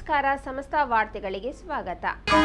ನಮಸ್ಕಾರ ಸಮಸ್ತ ವಾರ್ತೆಗಳಿಗೆ ಸ್ವಾಗತ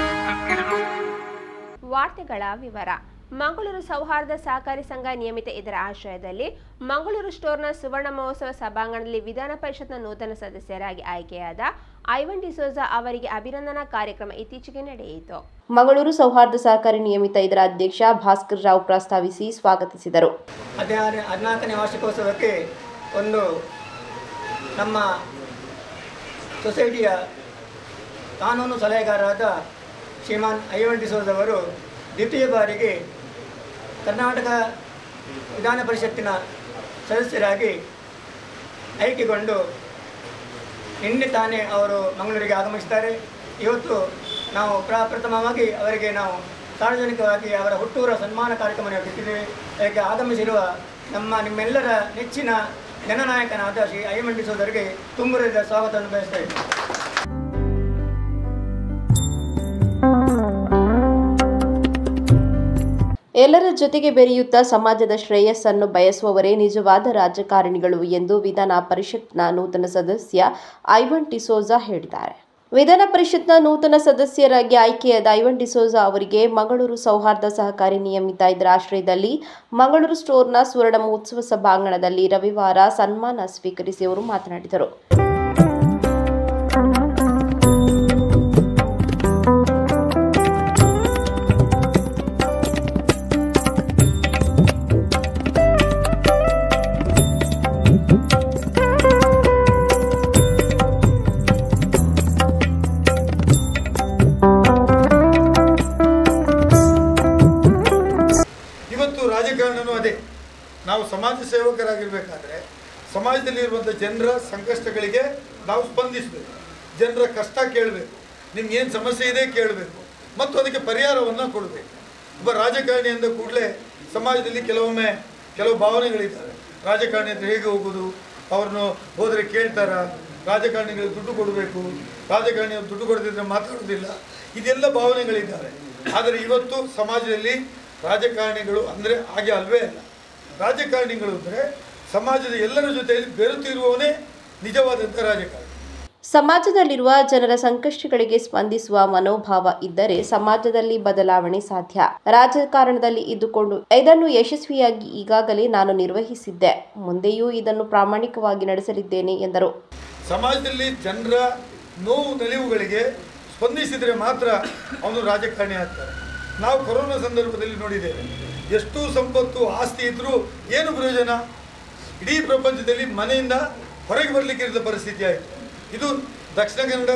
ವಾರ್ತೆಗಳ ವಿವರ ಮಂಗಳೂರು ಸೌಹಾರ್ದ ಸಹಕಾರಿ ಸಂಘ ನಿಯಮಿತ ಇದರ ಆಶ್ರಯದಲ್ಲಿ ಮಂಗಳೂರು ಸ್ಟೋರ್ನ ಸುವರ್ಣ ಮಹೋತ್ಸವ ಸಭಾಂಗಣದಲ್ಲಿ ವಿಧಾನ ಪರಿಷತ್ನ ನೂತನ ಸದಸ್ಯರಾಗಿ ಆಯ್ಕೆಯಾದ ಐವನ್ ಡಿಸೋಜಾ ಅವರಿಗೆ ಅಭಿನಂದನಾ ಕಾರ್ಯಕ್ರಮ ಇತ್ತೀಚೆಗೆ ನಡೆಯಿತು ಮಂಗಳೂರು ಸೌಹಾರ್ದ ಸಹಕಾರಿ ನಿಯಮಿತ ಇದರ ಅಧ್ಯಕ್ಷ ಭಾಸ್ಕರ್ ರಾವ್ ಪ್ರಸ್ತಾವಿಸಿ ಸ್ವಾಗತಿಸಿದರು ಹದಿನಾರು ಹದಿನಾಲ್ಕನೇ ವಾರ್ಷಿಕೋತ್ಸವಕ್ಕೆ ಒಂದು ನಮ್ಮ ಸೊಸೈಟಿಯ ಕಾನೂನು ಸಲಹೆಗಾರರಾದ ಶ್ರೀಮಾನ್ ಐವನ್ ಡಿಸೋಜ್ ಅವರು ದ್ವಿತೀಯ ಬಾರಿಗೆ ಕರ್ನಾಟಕ ವಿಧಾನ ಪರಿಷತ್ತಿನ ಸದಸ್ಯರಾಗಿ ಆಯ್ಕೆಗೊಂಡು ನಿನ್ನೆ ತಾನೇ ಅವರು ಮಂಗಳೂರಿಗೆ ಆಗಮಿಸಿದ್ದಾರೆ ಇವತ್ತು ನಾವು ಪ್ರಪ್ರಥಮವಾಗಿ ಅವರಿಗೆ ನಾವು ಸಾರ್ವಜನಿಕವಾಗಿ ಅವರ ಹುಟ್ಟೂರ ಸನ್ಮಾನ ಕಾರ್ಯಕ್ರಮ ನಡೆಸುತ್ತಿದ್ದೇವೆ ಅದಕ್ಕೆ ಆಗಮಿಸಿರುವ ನಮ್ಮ ನಿಮ್ಮೆಲ್ಲರ ನೆಚ್ಚಿನ ಜನನಾಯಕನಾದ ಶ್ರೀ ಐಮಂಡಿ ಸೋದರಿಗೆ ತುಂಬುರದ ಸ್ವಾಗತವನ್ನು ಬಯಸ್ತಾ ಇದ್ದೇನೆ ಎಲ್ಲರ ಜೊತೆಗೆ ಬೆರೆಯುತ್ತಾ ಸಮಾಜದ ಶ್ರೇಯಸ್ಸನ್ನು ಬಯಸುವವರೇ ನಿಜವಾದ ರಾಜಕಾರಣಿಗಳು ಎಂದು ವಿಧಾನ ಪರಿಷತ್ನ ನೂತನ ಸದಸ್ಯ ಐವನ್ ಟಿಸೋಜಾ ಹೇಳಿದ್ದಾರೆ ವಿಧಾನ ಪರಿಷತ್ನ ನೂತನ ಸದಸ್ಯರಾಗಿ ಆಯ್ಕೆಯಾದ ಐವನ್ ಡಿಸೋಜಾ ಅವರಿಗೆ ಮಂಗಳೂರು ಸೌಹಾರ್ದ ಸಹಕಾರಿ ನಿಯಮಿತ ಇದರ ಆಶ್ರಯದಲ್ಲಿ ಮಂಗಳೂರು ಸ್ಟೋರ್ನ ಸುವರ್ಣ ಮಹೋತ್ಸವ ಸಭಾಂಗಣದಲ್ಲಿ ರವಿವಾರ ಸನ್ಮಾನ ಸ್ವೀಕರಿಸಿ ಅವರು ಮಾತನಾಡಿದರು ಇವತ್ತು ರಾಜಕಾರಣನೂ ಅದೇ ನಾವು ಸಮಾಜ ಸೇವಕರಾಗಿರ್ಬೇಕಾದ್ರೆ ಸಮಾಜದಲ್ಲಿರುವಂಥ ಜನರ ಸಂಕಷ್ಟಗಳಿಗೆ ನಾವು ಸ್ಪಂದಿಸಬೇಕು ಜನರ ಕಷ್ಟ ಕೇಳಬೇಕು ನಿಮ್ಗೆ ಏನು ಸಮಸ್ಯೆ ಇದೆ ಕೇಳಬೇಕು ಮತ್ತು ಅದಕ್ಕೆ ಪರಿಹಾರವನ್ನು ಕೊಡಬೇಕು ಒಬ್ಬ ರಾಜಕಾರಣಿ ಅಂದ ಕೂಡಲೇ ಸಮಾಜದಲ್ಲಿ ಕೆಲವೊಮ್ಮೆ ಕೆಲವು ಭಾವನೆಗಳಿದ್ದಾವೆ ರಾಜಕಾರಣಿ ಹತ್ರ ಹೇಗೆ ಹೋಗೋದು ಅವ್ರನ್ನು ಹೋದರೆ ಕೇಳ್ತಾರ ರಾಜಕಾರಣಿಗಳಿಗೆ ದುಡ್ಡು ಕೊಡಬೇಕು ರಾಜಕಾರಣಿಯವರು ದುಡ್ಡು ಕೊಡದಿದ್ರೆ ಮಾತಾಡೋದಿಲ್ಲ ಇದೆಲ್ಲ ಭಾವನೆಗಳಿದ್ದಾವೆ ಆದರೆ ಇವತ್ತು ಸಮಾಜದಲ್ಲಿ ರಾಜಕಾರಣಿಗಳು ಅಂದರೆ ಹಾಗೆ ಅಲ್ವೇ ಅಲ್ಲ ರಾಜಕಾರಣಿಗಳು ಅಂದರೆ ಸಮಾಜದ ಎಲ್ಲರ ಜೊತೆಯಲ್ಲಿ ಬೆರೆತಿರುವವನೇ ನಿಜವಾದಂಥ ರಾಜಕಾರಣಿ ಸಮಾಜದಲ್ಲಿರುವ ಜನರ ಸಂಕಷ್ಟಗಳಿಗೆ ಸ್ಪಂದಿಸುವ ಮನೋಭಾವ ಇದ್ದರೆ ಸಮಾಜದಲ್ಲಿ ಬದಲಾವಣೆ ಸಾಧ್ಯ ರಾಜಕಾರಣದಲ್ಲಿ ಇದ್ದುಕೊಂಡು ಇದನ್ನು ಯಶಸ್ವಿಯಾಗಿ ಈಗಾಗಲೇ ನಾನು ನಿರ್ವಹಿಸಿದ್ದೆ ಮುಂದೆಯೂ ಇದನ್ನು ಪ್ರಾಮಾಣಿಕವಾಗಿ ನಡೆಸಲಿದ್ದೇನೆ ಎಂದರು ಸಮಾಜದಲ್ಲಿ ಜನರ ನೋವು ನಲಿವುಗಳಿಗೆ ಸ್ಪಂದಿಸಿದರೆ ಮಾತ್ರ ಅವನು ರಾಜಕಾರಣಿ ಆಗ್ತಾರೆ ನಾವು ಕೊರೋನಾ ಸಂದರ್ಭದಲ್ಲಿ ನೋಡಿದ್ದೇವೆ ಎಷ್ಟು ಸಂಪತ್ತು ಆಸ್ತಿ ಇದ್ದರೂ ಏನು ಪ್ರಯೋಜನ ಇಡೀ ಪ್ರಪಂಚದಲ್ಲಿ ಮನೆಯಿಂದ ಹೊರಗೆ ಬರಲಿಕ್ಕೆ ಇರದ ಪರಿಸ್ಥಿತಿ ಆಯಿತು ಇದು ದಕ್ಷಿಣ ಕನ್ನಡ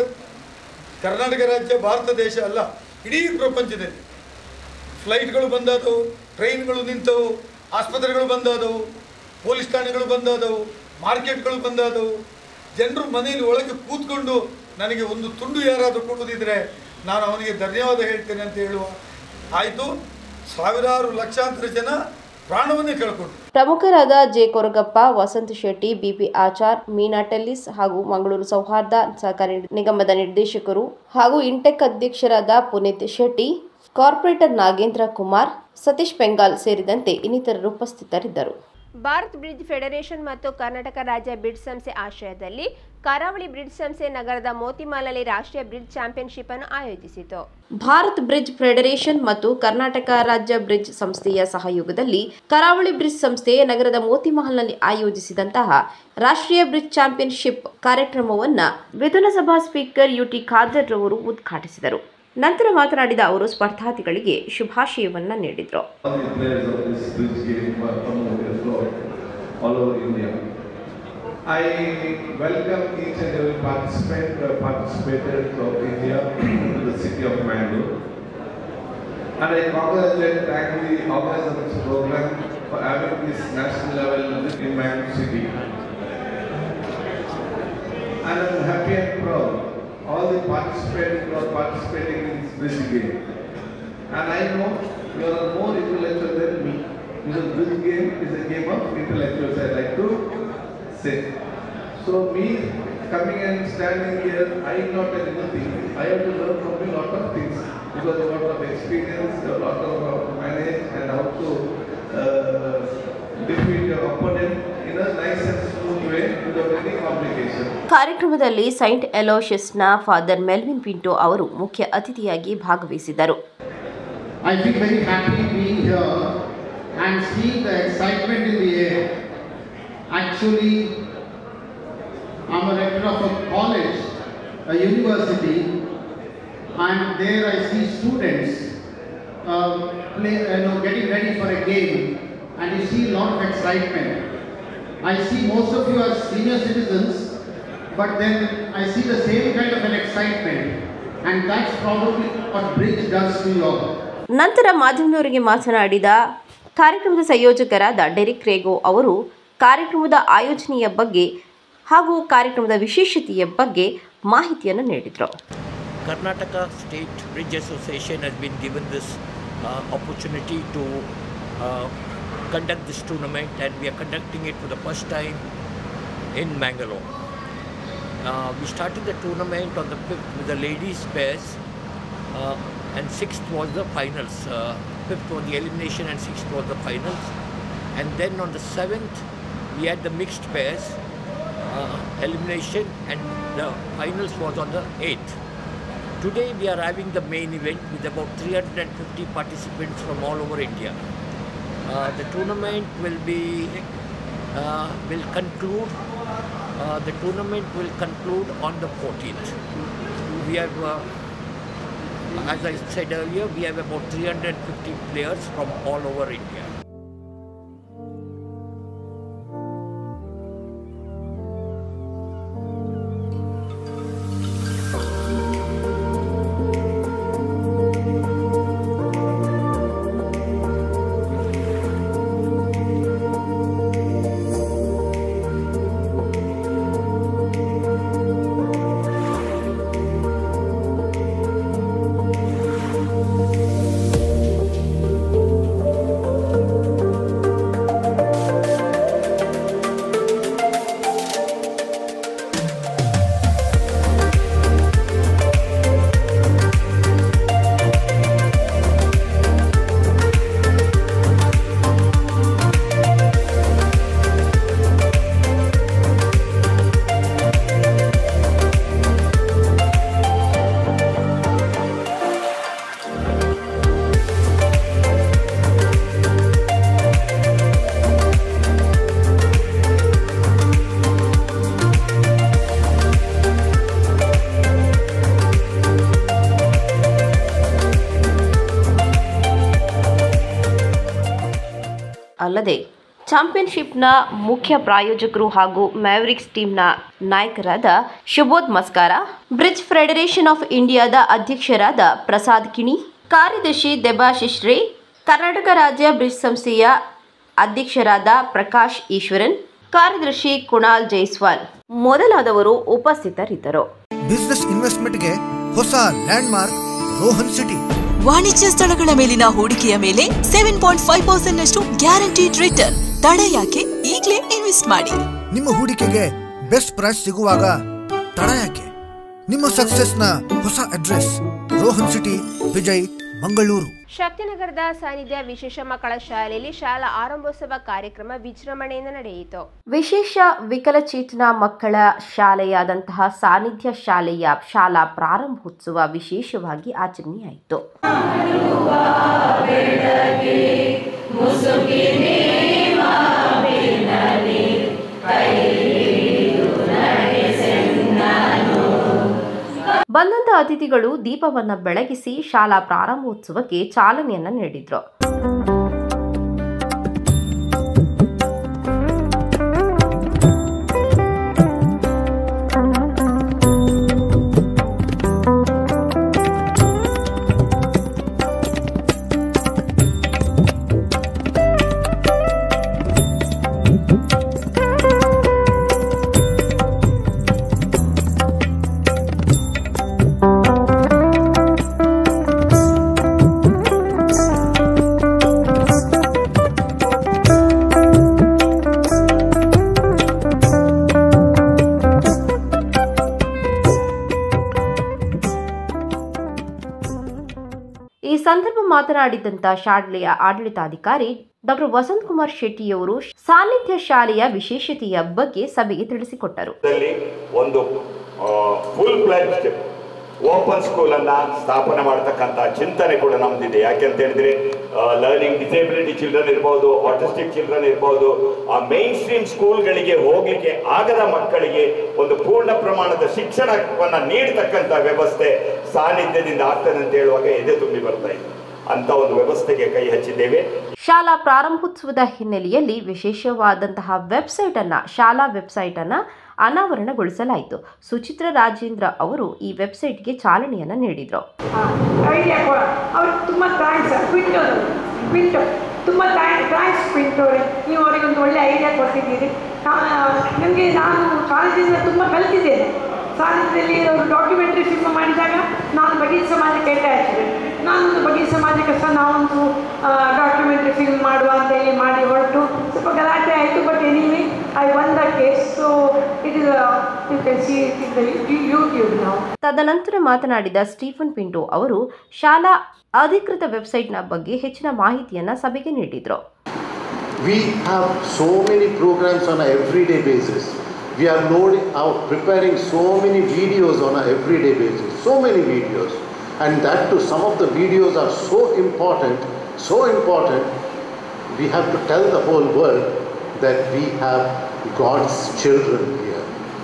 ಕರ್ನಾಟಕ ರಾಜ್ಯ ಭಾರತ ದೇಶ ಅಲ್ಲ ಇಡೀ ಪ್ರಪಂಚದಲ್ಲಿ ಫ್ಲೈಟ್ಗಳು ಬಂದಾದವು ಟ್ರೈನ್ಗಳು ನಿಂತವು ಆಸ್ಪತ್ರೆಗಳು ಬಂದಾದವು ಪೊಲೀಸ್ ಠಾಣೆಗಳು ಬಂದಾದವು ಮಾರ್ಕೆಟ್ಗಳು ಬಂದಾದವು ಜನರು ಮನೆಯಲ್ಲಿ ಒಳಗೆ ಕೂತ್ಕೊಂಡು ನನಗೆ ಒಂದು ತುಂಡು ಯಾರಾದರೂ ಕೊಡುವುದಿದ್ರೆ ನಾನು ಅವನಿಗೆ ಧನ್ಯವಾದ ಹೇಳ್ತೇನೆ ಅಂತ ಹೇಳುವ ಆಯಿತು ಸಾವಿರಾರು ಲಕ್ಷಾಂತರ ಜನ ಪ್ರಾಣವನ್ನೇ ಕಳ್ಕೊಂಡ್ರು ಪ್ರಮುಖರಾದ ಜೆ ಕೊರಗಪ್ಪ ವಸಂತ್ ಶೆಟ್ಟಿ ಬಿಪಿ ಆಚಾರ್ ಮೀನಾ ಟೆಲ್ಲಿಸ್ ಹಾಗೂ ಮಂಗಳೂರು ಸೌಹಾರ್ದ ಸಹಕಾರಿ ನಿಗಮದ ನಿರ್ದೇಶಕರು ಹಾಗೂ ಇಂಟೆಕ್ ಅಧ್ಯಕ್ಷರಾದ ಪುನೀತ್ ಶೆಟ್ಟಿ ಕಾರ್ಪೊರೇಟರ್ ನಾಗೇಂದ್ರ ಕುಮಾರ್ ಸತೀಶ್ ಬೆಂಗಾಲ್ ಸೇರಿದಂತೆ ಇನ್ನಿತರರು ಉಪಸ್ಥಿತರಿದ್ದರು ಭಾರತ್ ಬ್ರಿಡ್ಜ್ ಫೆಡರೇಷನ್ ಮತ್ತು ಕರ್ನಾಟಕ ರಾಜ್ಯ ಬ್ರಿಡ್ಜ್ ಸಂಸ್ಥೆ ಆಶ್ರಯದಲ್ಲಿ ಕರಾವಳಿ ಬ್ರಿಡ್ಜ್ ಸಂಸ್ಥೆ ನಗರದ ಮೋತಿಮಾಲಲ್ಲಿ ರಾಷ್ಟ್ರೀಯ ಬ್ರಿಡ್ಜ್ ಚಾಂಪಿಯನ್ಶಿಪ್ ಅನ್ನು ಆಯೋಜಿಸಿತು ಭಾರತ್ ಬ್ರಿಡ್ಜ್ ಫೆಡರೇಷನ್ ಮತ್ತು ಕರ್ನಾಟಕ ರಾಜ್ಯ ಬ್ರಿಡ್ಜ್ ಸಂಸ್ಥೆಯ ಸಹಯೋಗದಲ್ಲಿ ಕರಾವಳಿ ಬ್ರಿಡ್ಜ್ ಸಂಸ್ಥೆ ನಗರದ ಮೋತಿಮಹಲ್ನಲ್ಲಿ ಆಯೋಜಿಸಿದಂತಹ ರಾಷ್ಟ್ರೀಯ ಬ್ರಿಡ್ಜ್ ಚಾಂಪಿಯನ್ಶಿಪ್ ಕಾರ್ಯಕ್ರಮವನ್ನು ವಿಧಾನಸಭಾ ಸ್ಪೀಕರ್ ಯುಟಿ ಖಾದರ್ ರವರು ಉದ್ಘಾಟಿಸಿದರು ನಂತರ ಮಾತನಾಡಿದ ಅವರು ಸ್ಪರ್ಧಾರ್ಥಿಗಳಿಗೆ ಶುಭಾಶಯವನ್ನ ನೀಡಿದರು all the players of this bridge game were from abroad, all over India. I welcome each and every participant who have participated from India to the city of Mangalore. And I congratulate and thank the organizers of this program for having this national level in Mangalore city. And I'm happy and proud, all the participants who are participating in this bridge game. And I know you are more intellectual than me. Because this game is a game of intellectuals, I like to say. So me coming and standing here, I not tell anything. I have to learn from you lot of things. Because a lot of experience, a lot of how to manage and how to uh, defeat your opponent in a nice and smooth way without any complication. ಕಾರ್ಯಕ್ರಮದಲ್ಲಿ saint ಎಲೋಷಿಯಸ್ನ father Melvin Pinto ಅವರು ಮುಖ್ಯ ಅತಿಥಿಯಾಗಿ ಭಾಗವಹಿಸಿದರು I feel very happy being here and seeing the excitement in the air. Actually, I'm a rector of a college, a university, and there I see students um, play, you know, getting ready for a game, and you see a lot of excitement. I see most of you are senior citizens, but then I see the same kind of an excitement, and that's probably what Bridge does to you all. ನಂತರ ಮಾಧ್ಯಮದವರಿಗೆ ಮಾತನಾಡಿದ ಕಾರ್ಯಕ್ರಮದ ಸಂಯೋಜಕರಾದ Derek Rego ಅವರು ಕಾರ್ಯಕ್ರಮದ ಆಯೋಜನೆಯ ಬಗ್ಗೆ ಹಾಗೂ ಕಾರ್ಯಕ್ರಮದ ವಿಶೇಷತೆಯ ಬಗ್ಗೆ ಮಾಹಿತಿಯನ್ನು ನೀಡಿದರು Karnataka State Bridge Association has been given this uh, opportunity to uh, conduct this tournament and we are conducting it for the first time in Mangalore. Uh, we started the tournament on the 5th with the ladies pairs uh, and 6th was the finals. Uh, 5th was the elimination and 6th was the finals. And then on the 7th we had the mixed pairs uh, elimination and the finals was on the 8th. Today we are having the main event with about 350 participants from all over India. Uh, the tournament will be uh, will conclude. Uh, the tournament will conclude on the 14th. We have, uh, as I said earlier, we have about 350 players from all over India. ಅಲ್ಲದೆ ಚಾಂಪಿಯನ್ಶಿಪ್ನ ಮುಖ್ಯ ಪ್ರಾಯೋಜಕರು ಹಾಗೂ Mavericks ಟೀಮ್ನ ನಾಯಕರಾದ Subodh Maskara bridge federation of ಇಂಡಿಯಾದ ಅಧ್ಯಕ್ಷರಾದ ಪ್ರಸಾದ್ ಕಿಣಿ ಕಾರ್ಯದರ್ಶಿ ದೆಬಾಶಿಶ್ ರೇ ಕರ್ನಾಟಕ ರಾಜ್ಯ ಬ್ರಿಡ್ಜ್ ಸಂಸ್ಥೆಯ ಅಧ್ಯಕ್ಷರಾದ ಪ್ರಕಾಶ್ ಈಶ್ವರನ್ ಕಾರ್ಯದರ್ಶಿ ಕುಣಾಲ್ ಜೈಸ್ವಾಲ್ ಮೊದಲಾದವರು ಉಪಸ್ಥಿತರಿದ್ದರು ಬಿಸ್ನೆಸ್ ಇನ್ವೆಸ್ಟ್ಮೆಂಟ್ಗೆ ಹೊಸ ಲ್ಯಾಂಡ್ಮಾರ್ಕ್ ರೋಹನ್ ಸಿಟಿ ವಾಣಿಜ್ಯ ಸ್ಥಳಗಳ ಮೇಲಿನ ಹೂಡಿಕೆಯ ಮೇಲೆ ಸೆವೆನ್ ಪಾಯಿಂಟ್ ಫೈವ್ ಪರ್ಸೆಂಟ್ ನಷ್ಟು ಗ್ಯಾರಂಟಿಡ್ ರಿಟರ್ನ್ ತಡ ಯಾಕೆ ಈಗಲೇ ಇನ್ವೆಸ್ಟ್ ಮಾಡಿ ನಿಮ್ಮ ಹೂಡಿಕೆಗೆ ಬೆಸ್ಟ್ ಪ್ರೈಸ್ ಸಿಗುವಾಗ ತಡ ಯಾಕೆ ನಿಮ್ಮ ಸಕ್ಸಸ್ನ ಹೊಸ ಅಡ್ರೆಸ್ ರೋಹನ್ ಸಿಟಿ ವಿಜಯ್ ಮಂಗಳೂರು ಶಕ್ತಿನಗರದ ಸಾನ್ನಿಧ್ಯ ವಿಶೇಷ ಮಕ್ಕಳ ಶಾಲೆಯಲ್ಲಿ ಶಾಲಾ ಆರಂಭೋತ್ಸವ ಕಾರ್ಯಕ್ರಮ ವಿಜೃಂಭಣೆಯಿಂದ ನಡೆಯಿತು ವಿಶೇಷ ವಿಕಲಚೇತನ ಮಕ್ಕಳ ಶಾಲೆಯಾದಂತಹ ಸಾನ್ನಿಧ್ಯ ಶಾಲೆಯ ಶಾಲಾ ಪ್ರಾರಂಭೋತ್ಸವ ವಿಶೇಷವಾಗಿ ಆಚರಣೆಯಾಯಿತು ಬಂದಂತ ಅತಿಥಿಗಳು ದೀಪವನ್ನ ಬೆಳಗಿಸಿ ಶಾಲಾ ಪ್ರಾರಂಭೋತ್ಸವಕ್ಕೆ ಚಾಲನೆಯನ್ನ ನೀಡಿದ್ರು ಈ ಸಂದರ್ಭ ಮಾತನಾಡಿದಂತ ಶಾಲೆಯ ಆಡಳಿತಾಧಿಕಾರಿ ಡಾಕ್ಟರ್ ವಸಂತ್ ಕುಮಾರ್ ಶೆಟ್ಟಿಯವರು ಸಾನ್ನಿಧ್ಯ ಶಾಲೆಯ ವಿಶೇಷತೆಯ ಬಗ್ಗೆ ಸಭೆಗೆ ತಿಳಿಸಿಕೊಟ್ಟರು ದಲ್ಲಿ ಒಂದು ಫುಲ್ ಪ್ಲಾನ್ಡ್ ಓಪನ್ ಸ್ಕೂಲ್ ಅನ್ನ ಸ್ಥಾಪನೆ ಮಾಡತಕ್ಕಂತ ಚಿಂತನೆ ಕೂಡ ನಮ್ದಿದೆ ಯಾಕೆಂತ ಹೇಳಿದ್ರೆ ಲರ್ನಿಂಗ್ ಡಿಸೇಬಿಲಿಟಿ ಚಿಲ್ಡ್ರನ್ ಇರ್ಬೋದು ಆಟಿಸ್ಟಿಕ್ ಚಿಲ್ಡ್ರನ್ ಇರ್ಬೋದು ಆ ಮೈನ್ ಸ್ಟ್ರೀಮ್ ಸ್ಕೂಲ್ಗಳಿಗೆ ಹೋಗ್ಲಿಕ್ಕೆ ಆಗದ ಮಕ್ಕಳಿಗೆ ಒಂದು ಪೂರ್ಣ ಪ್ರಮಾಣದ ಶಿಕ್ಷಣವನ್ನ ನೀಡತಕ್ಕಂತ ವ್ಯವಸ್ಥೆ ಸಾನ್ನಿಧ್ಯದಿಂದ ಆಗ್ತದೆ ಅಂತ ಹೇಳುವಾಗ ಎದೆ ತುಂಬಿ ಬರ್ತಾ ಇದೆ ಅಂತ ಒಂದು ವ್ಯವಸ್ಥೆಗೆ ಕೈ ಹಚ್ಚಿದ್ದೇವೆ ಶಾಲಾ ಪ್ರಾರಂಭೋತ್ಸವದ ಹಿನ್ನೆಲೆಯಲ್ಲಿ ವಿಶೇಷವಾದಂತಹ ವೆಬ್ಸೈಟ್ ಅನ್ನ ಶಾಲಾ ವೆಬ್ಸೈಟ್ ಅನ್ನ ಅನಾವರಣಗೊಳಿಸಲಾಯಿತು ಸುಚಿತ್ರ ರಾಜೇಂದ್ರ ಅವರು ಈ ವೆಬ್ಸೈಟ್ಗೆ ಚಾಲನೆಯನ್ನ ನೀಡಿದರು ಐಡಿಯಾ ಅವ್ರು ತುಂಬ ಥ್ಯಾಂಕ್ಸ್ ಕ್ವಿಂಟ್ ಅವರು ಕ್ವಿಂಟ್ ತುಂಬ ಥ್ಯಾಂಕ್ಸ್ ಕ್ವಿಂಟ್ ಅವರೇ ನೀವು ಅವರಿಗೆ ಒಂದು ಒಳ್ಳೆ ಐಡಿಯಾ ಕೊಟ್ಟಿದ್ದೀರಿ ನನಗೆ ನಾನು ಕಾಲೇಜಿಂದ ತುಂಬ ಕಲಿತಿದ್ದೇನೆ ಸಾಹಿತ್ಯದಲ್ಲಿ ಅವರು ಡಾಕ್ಯುಮೆಂಟ್ರಿ ಫಿಲ್ಮ್ ಮಾಡಿದಾಗ ನಾನು ಬಗೆಯ ಸಮಾಜಕ್ಕೆ ಅಟ್ಯಾಚ್ಡ್ ನಾನೊಂದು ಬಗೆಯ ಸಮಾಜಕ್ಕೆ ಸಹ ನಾವೊಂದು ಡಾಕ್ಯುಮೆಂಟ್ರಿ ಫಿಲ್ಮ್ ಮಾಡುವ ಅಂತ ಹೇಳಿ ಮಾಡಿ ಹೊರಟು ಸ್ವಲ್ಪ ಗಲಾಟೆ ಆಯಿತು but anyway I won the case so it is you can see it is the YouTube ನಾವು ತದನಂತರ ಮಾತನಾಡಿದ ಸ್ಟೀಫನ್ ಪಿಂಟೋ ಅವರು ಶಾಲಾ ಅಧಿಕೃತ ವೆಬ್ಸೈಟ್ನ ಬಗ್ಗೆ ಹೆಚ್ಚಿನ ಮಾಹಿತಿಯನ್ನ ಸಭೆಗೆ ನೀಡಿದರು We have so many programs on an everyday basis. We are loading out, preparing so many videos on an everyday basis. So many videos. And that too, some of the videos are so important, so important, we have to tell the whole world that we have God's children here.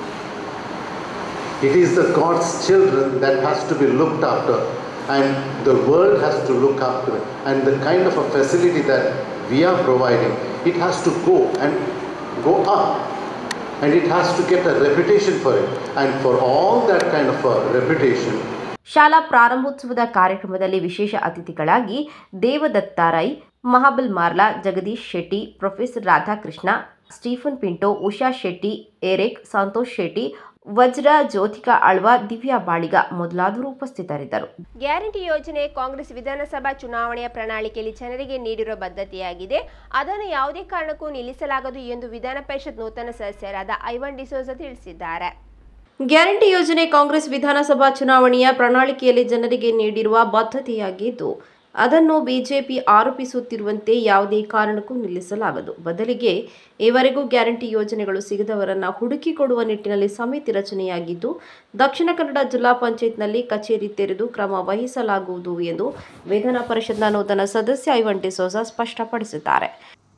It is the God's children that has to be looked after and the world has to look after it. And the kind of a facility that we are providing, it has to go and go up. And it has to get a reputation for it. And for all that kind of a reputation, ಶಾಲಾ ಪ್ರಾರಂಭೋತ್ಸವದ ಕಾರ್ಯಕ್ರಮದಲ್ಲಿ ವಿಶೇಷ ಅತಿಥಿಗಳಾಗಿ Devadatta Rai Mahabal Marla Jagadish Shetty professor Radhakrishna Stephen Pinto Usha Shetty Eric Santosh Shetty Vajra Jyothika Alva Divya Baliga ಮೊದಲಾದವರು ಉಪಸ್ಥಿತರಿದ್ದರು guarantee ಯೋಜನೆ ಕಾಂಗ್ರೆಸ್ ವಿಧಾನಸಭಾ ಚುನಾವಣೆಯ ಪ್ರಣಾಳಿಕೆಯಲ್ಲಿ ಜನರಿಗೆ ನೀಡಿರುವ ಬದ್ಧತೆಯಾಗಿದೆ ಅದನ್ನು ಯಾವುದೇ ಕಾರಣಕ್ಕೂ ನಿಲ್ಲಿಸಲಾಗದು ಎಂದು ವಿಧಾನ ಪರಿಷತ್ ನೂತನ ಸದಸ್ಯರಾದ ಐವನ್ ಡಿಸೋಜ ತಿಳಿಸಿದ್ದಾರೆ ಗ್ಯಾರಂಟಿ ಯೋಜನೆ ಕಾಂಗ್ರೆಸ್ ವಿಧಾನಸಭಾ ಚುನಾವಣೆಯ ಪ್ರಣಾಳಿಕೆಯಲ್ಲಿ ಜನರಿಗೆ ನೀಡಿರುವ ಬದ್ಧತೆಯಾಗಿದ್ದು ಅದನ್ನು ಬಿಜೆಪಿ ಆರೋಪಿಸುತ್ತಿರುವಂತೆ ಯಾವುದೇ ಕಾರಣಕ್ಕೂ ನಿಲ್ಲಿಸಲಾಗದು ಬದಲಿಗೆ ಈವರೆಗೂ ಗ್ಯಾರಂಟಿ ಯೋಜನೆಗಳು ಸಿಗದವರನ್ನ ಹುಡುಕಿ ಕೊಡುವ ನಿಟ್ಟಿನಲ್ಲಿ ಸಮಿತಿ ರಚನೆಯಾಗಿದ್ದು ದಕ್ಷಿಣ ಕನ್ನಡ ಜಿಲ್ಲಾ ಪಂಚಾಯತ್ನಲ್ಲಿ ಕಚೇರಿ ತೆರೆದು ಕ್ರಮ ವಹಿಸಲಾಗುವುದು ಎಂದು ವಿಧಾನ ಪರಿಷತ್ನ ನೂತನ ಸದಸ್ಯ ಐವನ್ ಡಿಸೋಜ ಸ್ಪಷ್ಟಪಡಿಸಿದ್ದಾರೆ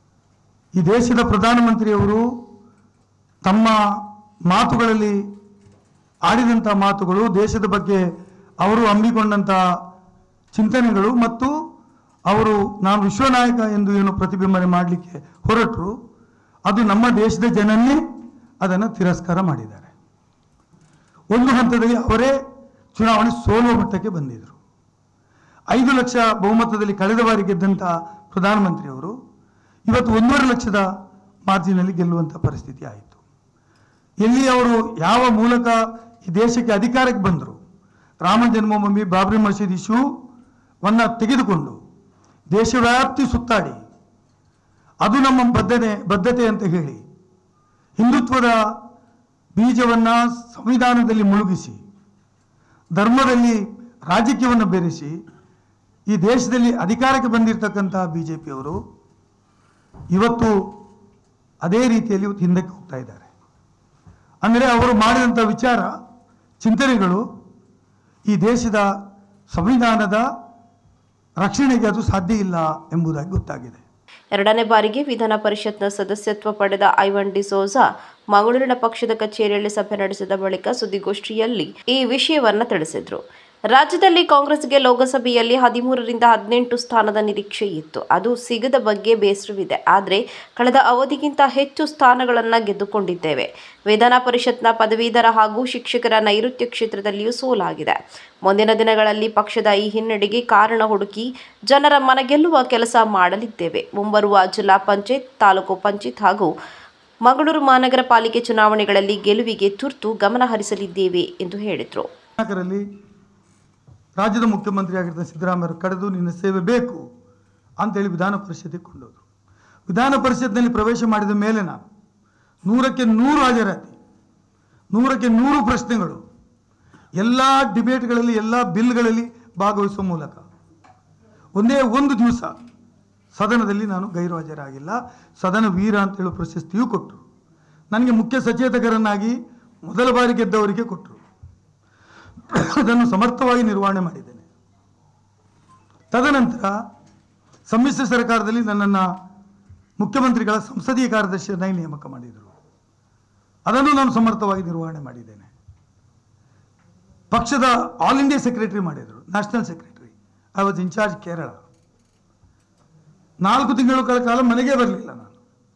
ಈ ದೇಶದ ಪ್ರಧಾನಮಂತ್ರಿಯವರು ತಮ್ಮ ಮಾತುಗಳಲ್ಲಿ ಆಡಿದಂಥ ಮಾತುಗಳು ದೇಶದ ಬಗ್ಗೆ ಅವರು ಹಮ್ಮಿಕೊಂಡಂಥ ಚಿಂತನೆಗಳು ಮತ್ತು ಅವರು ನಾನು ವಿಶ್ವನಾಯಕ ಎಂದು ಏನು ಪ್ರತಿಬಿಂಬನೆ ಮಾಡಲಿಕ್ಕೆ ಹೊರಟರು ಅದು ನಮ್ಮ ದೇಶದ ಜನನ್ನೇ ಅದನ್ನು ತಿರಸ್ಕಾರ ಮಾಡಿದ್ದಾರೆ ಒಂದು ಹಂತದಲ್ಲಿ ಅವರೇ ಚುನಾವಣೆ ಸೋಲುವ ಮಟ್ಟಕ್ಕೆ ಬಂದಿದ್ದರು ಐದು ಲಕ್ಷ ಬಹುಮತದಲ್ಲಿ ಕಳೆದ ಬಾರಿ ಗೆದ್ದಂಥ ಪ್ರಧಾನಮಂತ್ರಿಯವರು ಇವತ್ತು ಒಂದೂವರೆ ಲಕ್ಷದ ಮಾರ್ಜಿನಲ್ಲಿ ಗೆಲ್ಲುವಂಥ ಪರಿಸ್ಥಿತಿ ಆಯಿತು ಎಲ್ಲಿ ಅವರು ಯಾವ ಮೂಲಕ ಈ ದೇಶಕ್ಕೆ ಅಧಿಕಾರಕ್ಕೆ ಬಂದರು ರಾಮ ಜನ್ಮಭೂಮಿ ಬಾಬ್ರಿ ಮಸೀದ್ ಇಶ್ಯೂವನ್ನು ತೆಗೆದುಕೊಂಡು ದೇಶವ್ಯಾಪ್ತಿ ಸುತ್ತಾಡಿ ಅದು ನಮ್ಮ ಬದ್ಧತೆ ಬದ್ಧತೆ ಅಂತ ಹೇಳಿ ಹಿಂದುತ್ವದ ಬೀಜವನ್ನು ಸಂವಿಧಾನದಲ್ಲಿ ಮುಳುಗಿಸಿ ಧರ್ಮದಲ್ಲಿ ರಾಜಕೀಯವನ್ನು ಬೆರೆಸಿ ಈ ದೇಶದಲ್ಲಿ ಅಧಿಕಾರಕ್ಕೆ ಬಂದಿರತಕ್ಕಂಥ ಬಿ ಜೆ ಪಿಯವರು ಇವತ್ತು ಅದೇ ರೀತಿಯಲ್ಲಿ ಇವತ್ತು ಹಿಂದಕ್ಕೆ ಹೋಗ್ತಾ ಇದ್ದಾರೆ ಅಂದರೆ ಅವರು ಮಾಡಿದಂಥ ವಿಚಾರ ಚಿಂತನೆಗಳು ಈ ದೇಶದ ಸಂವಿಧಾನದ ರಕ್ಷಣೆಗೆ ಅದು ಸಾಧ್ಯ ಇಲ್ಲ ಎಂಬುದಾಗಿ ಗೊತ್ತಾಗಿದೆ ಎರಡನೇ ಬಾರಿಗೆ ವಿಧಾನ ಪರಿಷತ್ನ ಸದಸ್ಯತ್ವ ಪಡೆದ ಐವನ್ ಡಿಸೋಜಾ ಮಂಗಳೂರಿನ ಪಕ್ಷದ ಕಚೇರಿಯಲ್ಲಿ ಸಭೆ ನಡೆಸಿದ ಬಳಿಕ ಸುದ್ದಿಗೋಷ್ಠಿಯಲ್ಲಿ ಈ ವಿಷಯವನ್ನ ತಿಳಿಸಿದ್ರು ರಾಜ್ಯದಲ್ಲಿ ಕಾಂಗ್ರೆಸ್ಗೆ ಲೋಕಸಭೆಯಲ್ಲಿ ಹದಿಮೂರರಿಂದ ಹದಿನೆಂಟು ಸ್ಥಾನದ ನಿರೀಕ್ಷೆ ಇತ್ತು ಅದು ಸಿಗದ ಬಗ್ಗೆ ಬೇಸರವಿದೆ ಆದರೆ ಕಳೆದ ಅವಧಿಗಿಂತ ಹೆಚ್ಚು ಸ್ಥಾನಗಳನ್ನು ಗೆದ್ದುಕೊಂಡಿದ್ದೇವೆ ವಿಧಾನ ಪರಿಷತ್ನ ಪದವೀಧರ ಹಾಗೂ ಶಿಕ್ಷಕರ ನೈಋತ್ಯ ಕ್ಷೇತ್ರದಲ್ಲಿಯೂ ಸೋಲಾಗಿದೆ ಮುಂದಿನ ದಿನಗಳಲ್ಲಿ ಪಕ್ಷದ ಈ ಹಿನ್ನಡೆಗೆ ಕಾರಣ ಹುಡುಕಿ ಜನರ ಮನಗೆಲ್ಲುವ ಕೆಲಸ ಮಾಡಲಿದ್ದೇವೆ ಮುಂಬರುವ ಜಿಲ್ಲಾ ಪಂಚಾಯತ್ ತಾಲೂಕು ಪಂಚಾಯತ್ ಹಾಗೂ ಮಂಗಳೂರು ಮಹಾನಗರ ಪಾಲಿಕೆ ಚುನಾವಣೆಗಳಲ್ಲಿ ಗೆಲುವಿಗೆ ತುರ್ತು ಗಮನ ಹರಿಸಲಿದ್ದೇವೆ ಎಂದು ಹೇಳಿದರು ನಾಲ್ಕರಲ್ಲಿ ರಾಜ್ಯದ ಮುಖ್ಯಮಂತ್ರಿ ಆಗಿದ್ದ ಸಿದ್ದರಾಮಯ್ಯ ಕಳೆದು ನಿನ್ನ ಸೇವೆ ಬೇಕು ಅಂತೇಳಿ ವಿಧಾನ ಪರಿಷತ್ತಿಗೆ ಕೊಂಡೋದ್ರು ವಿಧಾನ ಪರಿಷತ್ನಲ್ಲಿ ಪ್ರವೇಶ ಮಾಡಿದ ಮೇಲೆ ನಾನು ನೂರಕ್ಕೆ ನೂರು ಹಾಜರಾತಿ ನೂರಕ್ಕೆ ನೂರು ಪ್ರಶ್ನೆಗಳು ಎಲ್ಲ ಡಿಬೇಟ್ಗಳಲ್ಲಿ ಎಲ್ಲ ಬಿಲ್ಗಳಲ್ಲಿ ಭಾಗವಹಿಸುವ ಮೂಲಕ ಒಂದೇ ಒಂದು ದಿವಸ ಸದನದಲ್ಲಿ ನಾನು ಗೈರುಹಾಜರಾಗಿಲ್ಲ ಸದನ ವೀರ ಅಂತ ಹೇಳೋ ಪ್ರಶಸ್ತಿಯೂ ಕೊಟ್ಟರು ನನಗೆ ಮುಖ್ಯ ಸಚೇತಕರನ್ನಾಗಿ ಮೊದಲ ಬಾರಿ ಗೆದ್ದವರಿಗೆ ಕೊಟ್ಟರು ಅದನ್ನು ಸಮರ್ಥವಾಗಿ ನಿರ್ವಹಣೆ ಮಾಡಿದ್ದೇನೆ ತದನಂತರ ಸಮ್ಮಿಶ್ರ ಸರ್ಕಾರದಲ್ಲಿ ನನ್ನನ್ನು ಮುಖ್ಯಮಂತ್ರಿಗಳ ಸಂಸದೀಯ ಕಾರ್ಯದರ್ಶಿಯನ್ನಾಗಿ ನೇಮಕ ಮಾಡಿದರು ಅದನ್ನು ನಾನು ಸಮರ್ಥವಾಗಿ ನಿರ್ವಹಣೆ ಮಾಡಿದ್ದೇನೆ ಪಕ್ಷದ ಆಲ್ ಇಂಡಿಯಾ ಸೆಕ್ರೆಟರಿ ಮಾಡಿದರು national secretary I was in charge Kerala ನಾಲ್ಕು ತಿಂಗಳ ಕಾಲ ಮನೆಗೆ ಬರಲಿಲ್ಲ ನಾನು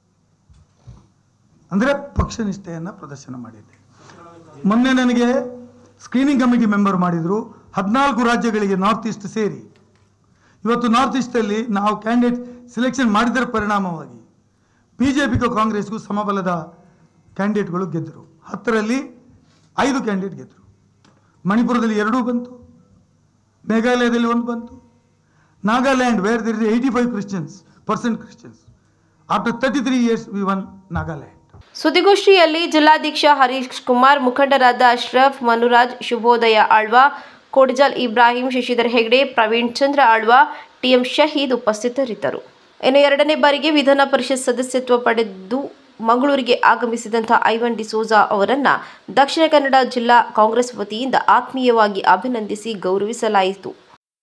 ಅಂದರೆ ಪಕ್ಷ ನಿಷ್ಠೆಯನ್ನು ಪ್ರದರ್ಶನ ಮಾಡಿದ್ದೆ ಮೊನ್ನೆ ನನಗೆ ಸ್ಕ್ರೀನಿಂಗ್ ಕಮಿಟಿ ಮೆಂಬರ್ ಮಾಡಿದರು ಹದಿನಾಲ್ಕು ರಾಜ್ಯಗಳಿಗೆ ನಾರ್ತ್ ಈಸ್ಟ್ ಸೇರಿ ಇವತ್ತು ನಾರ್ತ್ ಈಸ್ಟಲ್ಲಿ ನಾವು ಕ್ಯಾಂಡಿಡೇಟ್ ಸೆಲೆಕ್ಷನ್ ಮಾಡಿದರ ಪರಿಣಾಮವಾಗಿ ಬಿ ಜೆ ಪಿಗೂ ಕಾಂಗ್ರೆಸ್ಗೂ ಸಮಬಲದ ಕ್ಯಾಂಡಿಡೇಟ್ಗಳು ಗೆದ್ದರು ಹತ್ತರಲ್ಲಿ ಐದು ಕ್ಯಾಂಡಿಡೇಟ್ ಗೆದ್ದರು ಮಣಿಪುರದಲ್ಲಿ ಎರಡೂ ಬಂತು ಮೇಘಾಲಯದಲ್ಲಿ ಒಂದು ಬಂತು Nagaland where there is eighty five Christians percent Christians after thirty three years we won Nagaland ಸುದ್ದಿಗೋಷ್ಠಿಯಲ್ಲಿ ಜಿಲ್ಲಾಧ್ಯಕ್ಷ ಹರೀಶ್ ಕುಮಾರ್ ಮುಖಂಡರಾದ ಅಶ್ರಫ್ ಮನುರಾಜ್ ಶುಭೋದಯ ಆಳ್ವ ಕೋಡಿಜಾಲ್ ಇಬ್ರಾಹಿಂ ಶಶಿಧರ್ ಹೆಗ್ಡೆ ಪ್ರವೀಣ್ ಚಂದ್ರ ಆಳ್ವ ಟಿಎಂ ಶಹೀದ್ ಉಪಸ್ಥಿತರಿದ್ದರು ಇನ್ನು ಎರಡನೇ ಬಾರಿಗೆ ವಿಧಾನ ಪರಿಷತ್ ಸದಸ್ಯತ್ವ ಪಡೆದು ಮಂಗಳೂರಿಗೆ ಆಗಮಿಸಿದಂಥ ಐವನ್ ಡಿಸೋಜಾ ಅವರನ್ನ ದಕ್ಷಿಣ ಕನ್ನಡ ಜಿಲ್ಲಾ ಕಾಂಗ್ರೆಸ್ ವತಿಯಿಂದ ಆತ್ಮೀಯವಾಗಿ ಅಭಿನಂದಿಸಿ ಗೌರವಿಸಲಾಯಿತು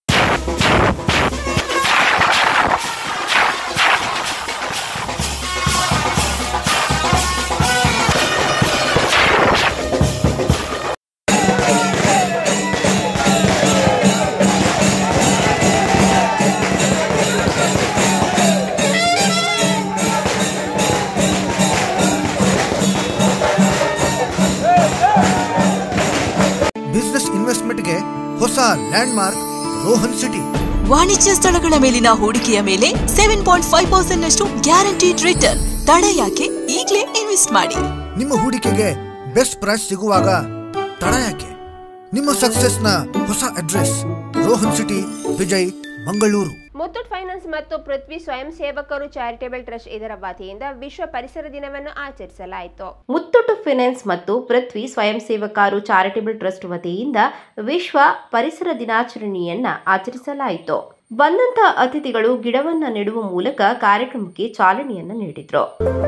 ಬಿಸ್ನೆಸ್ ಇನ್ವೆಸ್ಟ್ಮೆಂಟ್ಗೆ ಹೊಸ ಲ್ಯಾಂಡ್ ಮಾರ್ಕ್ ರೋಹನ್ ಸಿಟಿ ವಾಣಿಜ್ಯ ಸ್ಥಳಗಳ ಮೇಲಿನ ಹೂಡಿಕೆಯ ಮೇಲೆ ಸೆವೆನ್ ಪಾಯಿಂಟ್ ಫೈವ್ ಪರ್ಸೆಂಟ್ ನಷ್ಟು ಗ್ಯಾರಂಟಿಡ್ ರಿಟರ್ನ್ ತಡ ಯಾಕೆ ಈಗಲೇ ಇನ್ವೆಸ್ಟ್ ಮಾಡಿ ನಿಮ್ಮ ಹೂಡಿಕೆಗೆ ಬೆಸ್ಟ್ ಪ್ರೈಸ್ ಸಿಗುವಾಗ ತಡ ಯಾಕೆ ನಿಮ್ಮ ಸಕ್ಸಸ್ನ ಹೊಸ address Rohan city Vijay Mangaluru Muthoot finance ಮತ್ತು ಪೃಥ್ವಿ ಸ್ವಯಂ ಸೇವಕರು ಚಾರಿಟೇಬಲ್ ಟ್ರಸ್ಟ್ ಇದರ ವತಿಯಿಂದ ವಿಶ್ವ ಪರಿಸರ ದಿನವನ್ನು ಆಚರಿಸಲಾಯಿತು ಮುತ್ತೂಟು ಫೈನಾನ್ಸ್ ಮತ್ತು ಪೃಥ್ವಿ ಸ್ವಯಂ ಸೇವಕರು ಚಾರಿಟೇಬಲ್ ಟ್ರಸ್ಟ್ ವತಿಯಿಂದ ವಿಶ್ವ ಪರಿಸರ ದಿನಾಚರಣೆಯನ್ನ ಆಚರಿಸಲಾಯಿತು ಬಂದಂತ ಅತಿಥಿಗಳು ಗಿಡವನ್ನ ನೆಡುವ ಮೂಲಕ ಕಾರ್ಯಕ್ರಮಕ್ಕೆ ಚಾಲನೆಯನ್ನ ನೀಡಿದ್ರು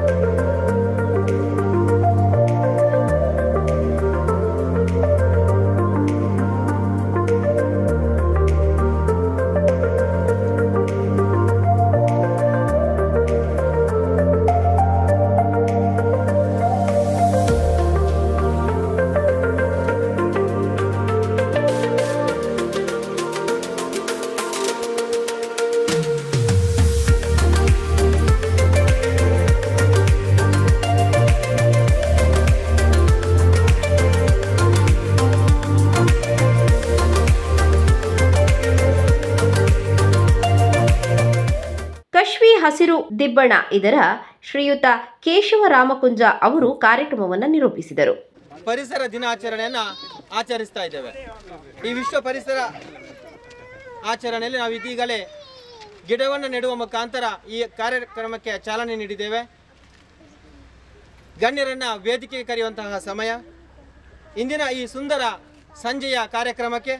ಕಶ್ವಿ ಹಸಿರು ದಿಬ್ಬಣ ಇದರ ಶ್ರೀಯುತ ಕೇಶವ ರಾಮಕುಂಜ ಅವರು ಕಾರ್ಯಕ್ರಮವನ್ನು ನಿರೂಪಿಸಿದರು ಪರಿಸರ ದಿನಾಚರಣೆಯನ್ನು ಆಚರಿಸ್ತಾ ಇದ್ದೇವೆ ಈ ವಿಶ್ವ ಪರಿಸರ ಆಚರಣೆಯಲ್ಲಿ ನಾವು ಇದೀಗಲೇ ಗಿಡವನ್ನು ನೆಡುವ ಮುಖಾಂತರ ಈ ಕಾರ್ಯಕ್ರಮಕ್ಕೆ ಚಾಲನೆ ನೀಡಿದ್ದೇವೆ ಗಣ್ಯರನ್ನು ವೇದಿಕೆಗೆ ಕರೆಯುವಂತಹ ಸಮಯ ಇಂದಿನ ಈ ಸುಂದರ ಸಂಜೆಯ ಕಾರ್ಯಕ್ರಮಕ್ಕೆ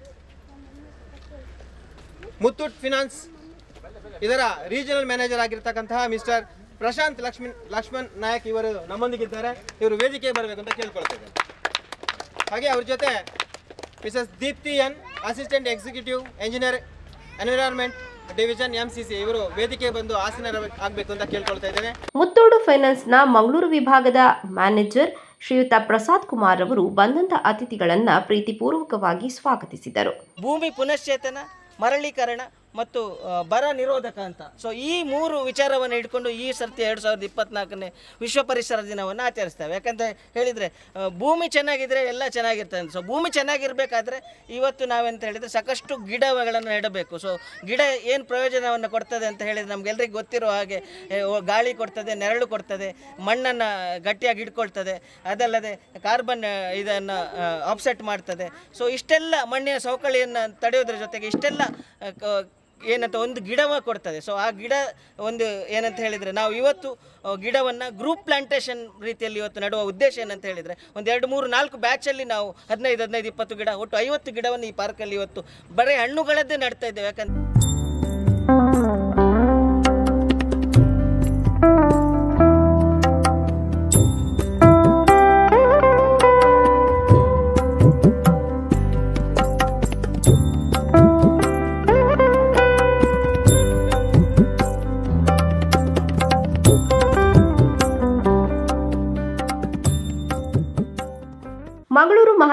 ಮುತ್ತೂಟ್ ಫಿನಾನ್ಸ್ ಇದರ ರೀಜನಲ್ ಮ್ಯಾನೇಜರ್ ಆಗಿರ್ತಕ್ಕಂತಹ ಮಿಸ್ಟರ್ ಪ್ರಶಾಂತ್ ಲಕ್ಷ್ಮಣ್ ಲಕ್ಷ್ಮಣ್ ನಾಯಕ್ ಇವರು ನಮ್ಮೊಂದಿಗಿದ್ದಾರೆ ಇವರು ವೇದಿಕೆಗೆ ಬರಬೇಕು ಅಂತ ಕೇಳ್ಕೊಳ್ತೇವೆ ಹಾಗೆ ಅವ್ರ ಜೊತೆ Mrs Deepthi N assistant executive engineer environment division M C C ಇವರು ವೇದಿಕೆಗೆ ಬಂದು ಆಸೀನ ಆಗಬೇಕು ಅಂತ ಕೇಳ್ಕೊಳ್ತಾ ಇದ್ದೇನೆ ಮುತ್ತೋಡು ಫೈನಾನ್ಸ್ನ ಮಂಗಳೂರು ವಿಭಾಗದ ಮ್ಯಾನೇಜರ್ ಶ್ರೀಯುತ ಪ್ರಸಾದ್ ಕುಮಾರ್ ಅವರು ಬಂದಂತ ಅತಿಥಿಗಳನ್ನ ಪ್ರೀತಿಪೂರ್ವಕವಾಗಿ ಸ್ವಾಗತಿಸಿದರು ಭೂಮಿ ಪುನಶ್ಚೇತನ ಮರಳೀಕರಣ ಮತ್ತು ಆ, ಬರ ನಿರೋಧಕ ಅಂತ ಸೊ ಈ ಮೂರು ವಿಚಾರವನ್ನು ಇಟ್ಕೊಂಡು ಈ ಸರ್ತಿ ಎರಡು ಸಾವಿರದ ಇಪ್ಪತ್ನಾಲ್ಕನೇ ವಿಶ್ವ ಪರಿಸರ ದಿನವನ್ನು ಆಚರಿಸ್ತೇವೆ ಯಾಕಂತ ಹೇಳಿದರೆ ಆ, ಭೂಮಿ ಚೆನ್ನಾಗಿದ್ರೆ ಎಲ್ಲ ಚೆನ್ನಾಗಿರ್ತದೆ ಸೊ ಭೂಮಿ ಚೆನ್ನಾಗಿರಬೇಕಾದ್ರೆ ಇವತ್ತು ನಾವೆಂತ ಹೇಳಿದರೆ ಸಾಕಷ್ಟು ಗಿಡಗಳನ್ನು ನೆಡಬೇಕು ಸೊ ಗಿಡ ಏನು ಪ್ರಯೋಜನವನ್ನು ಕೊಡ್ತದೆ ಅಂತ ಹೇಳಿದರೆ ನಮಗೆಲ್ಲರಿಗೂ ಗೊತ್ತಿರೋ ಹಾಗೆ ಏ, ಓ- ಗಾಳಿ ಕೊಡ್ತದೆ ನೆರಳು ಕೊಡ್ತದೆ ಮಣ್ಣನ್ನು ಗಟ್ಟಿಯಾಗಿ ಇಟ್ಕೊಳ್ತದೆ ಅದಲ್ಲದೆ ಕಾರ್ಬನ್ ಇದನ್ನು ಆಫ್ಸೆಟ್ ಮಾಡ್ತದೆ ಸೊ ಇಷ್ಟೆಲ್ಲ ಮಣ್ಣಿನ ಸವಕಳಿಯನ್ನು ತಡೆಯೋದ್ರ ಜೊತೆಗೆ ಇಷ್ಟೆಲ್ಲ ಆ, ಕ- ಏನಂತ ಒಂದು ಗಿಡವ ಕೊಡ್ತದೆ ಸೊ ಆ ಗಿಡ ಒಂದು ಏನಂತ ಹೇಳಿದರೆ ನಾವು ಇವತ್ತು ಆ, ಗಿಡವನ್ನು ಗ್ರೂಪ್ ಪ್ಲಾಂಟೇಶನ್ ರೀತಿಯಲ್ಲಿ ಇವತ್ತು ನೆಡುವ ಉದ್ದೇಶ ಏನಂತ ಹೇಳಿದರೆ ಒಂದು ಎರಡು ಮೂರು ನಾಲ್ಕು ಬ್ಯಾಚಲ್ಲಿ ನಾವು ಹದಿನೈದು ಹದಿನೈದು ಇಪ್ಪತ್ತು ಗಿಡ ಒಟ್ಟು ಐವತ್ತು ಗಿಡವನ್ನು ಈ ಪಾರ್ಕಲ್ಲಿ ಇವತ್ತು ಬರೀ ಹಣ್ಣುಗಳದ್ದೇ ನಡ್ತಾ ಇದ್ದೇವೆ ಯಾಕಂತ